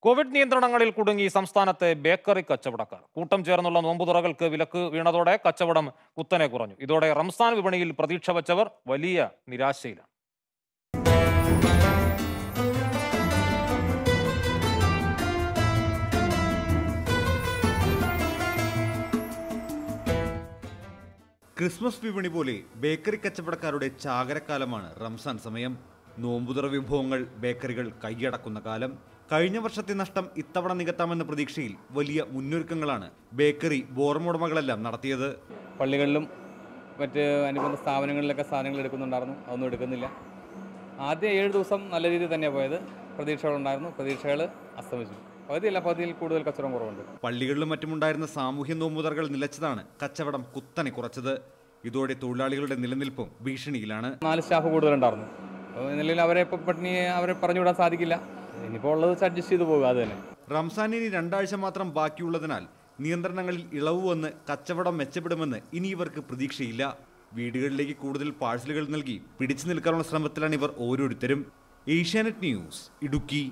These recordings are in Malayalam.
കോവിഡ് നിയന്ത്രണങ്ങളിൽ കുടുങ്ങി സംസ്ഥാനത്തെ ബേക്കറി കച്ചവടക്കാർ കൂട്ടം ചേർന്നുള്ള നോമ്പുതുറകൾക്ക് വിലക്ക് വീണതോടെ കച്ചവടം കുത്തനെ കുറഞ്ഞു ഇതോടെ റംസാൻ വിപണിയിൽ പ്രതീക്ഷ വച്ചവർ വലിയ നിരാശയിലാണ് ക്രിസ്മസ് വിപണി പോലെ ബേക്കറി കച്ചവടക്കാരുടെ ചാകരക്കാലമാണ് റംസാൻ സമയം നോമ്പുതുറ വിഭവങ്ങൾ ബേക്കറികൾ കൈയടക്കുന്ന കാലം കഴിഞ്ഞ വർഷത്തെ നഷ്ടം ഇത്തവണ നികത്താമെന്ന പ്രതീക്ഷയിൽ വലിയ മുന്നൊരുക്കങ്ങളാണ് ബേക്കറി ബോർമുടമകളെല്ലാം നടത്തിയത് പള്ളികളിലും മറ്റ് അനുബന്ധ സ്ഥാപനങ്ങളിലൊക്കെ സാധനങ്ങൾ എടുക്കുന്നുണ്ടായിരുന്നു അതൊന്നും എടുക്കുന്നില്ല ആദ്യ ഏഴ് ദിവസം നല്ല രീതിയിൽ തന്നെയാണ് പോയത് പ്രതീക്ഷകളുണ്ടായിരുന്നു പ്രതീക്ഷകൾ അസ്തമിച്ചു പകുതിയല്ല പകുതിയിൽ കൂടുതൽ കച്ചവടം കുറവുണ്ട് പള്ളികളിലും മറ്റുമുണ്ടായിരുന്ന സാമൂഹ്യ നോമ്പുതറകൾ നിലച്ചതാണ് കച്ചവടം കുത്തനെ കുറച്ചത് ഇതോടെ തൊഴിലാളികളുടെ നിലനിൽപ്പും ഭീഷണിയിലാണ് നാല് സ്റ്റാഫ് കൂടുതലുണ്ടായിരുന്നു അപ്പോൾ നിലയിൽ അവരെ ഇപ്പോൾ പട്ടിണി അവരെ പറഞ്ഞുവിടാൻ സാധിക്കില്ല ഇനിയിപ്പോൾ ഉള്ളത് വെച്ച് അഡ്ജസ്റ്റ് ചെയ്ത് പോകുക അത് തന്നെ റംസാനിന് രണ്ടാഴ്ച മാത്രം ബാക്കിയുള്ളതിനാൽ നിയന്ത്രണങ്ങളിൽ ഇളവ് വന്ന് കച്ചവടം മെച്ചപ്പെടുമെന്ന് ഇനി ഇവർക്ക് പ്രതീക്ഷയില്ല വീടുകളിലേക്ക് കൂടുതൽ പാഴ്സലുകൾ നൽകി പിടിച്ചു നിൽക്കാനുള്ള ശ്രമത്തിലാണ് ഇവർ ഓരോരുത്തരും ഏഷ്യാനെറ്റ് ന്യൂസ് ഇടുക്കി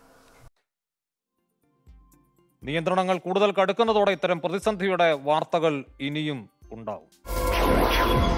നിയന്ത്രണങ്ങൾ കൂടുതൽ കടുക്കുന്നതോടെ ഇത്തരം പ്രതിസന്ധിയുടെ വാർത്തകൾ ഇനിയും ഉണ്ടാവും